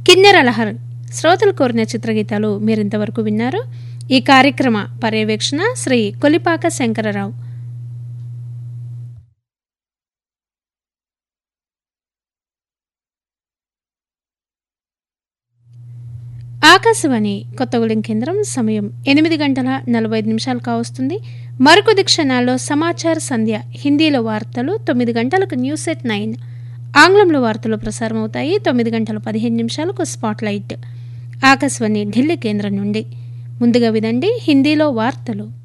కిన్నెర లహర్ శ్రోతలు కోరిన చిత్రగీతాలు మీరింతవరకు విన్నారు ఈ కార్యక్రమ పర్యవేక్షణ శ్రీ కొలిపాక శంకరరావు ఆకాశవాణి కొత్తగూడెం కేంద్రం సమయం ఎనిమిది గంటల నలభై ఐదు నిమిషాలు కావస్తుంది మరికొద్ది క్షణాల్లో సమాచార సంధ్య హిందీలో వార్తలు తొమ్మిది గంటలకు న్యూస్ ఎట్ నైన్ ఆంగ్లంలో వార్తలు ప్రసారం అవుతాయి తొమ్మిది గంటల పదిహేను నిమిషాలకు స్పాట్ లైట్ ఆకాశవాణి ఢిల్లీ కేంద్రం నుండి ముందుగా వినండి హిందీలో వార్తలు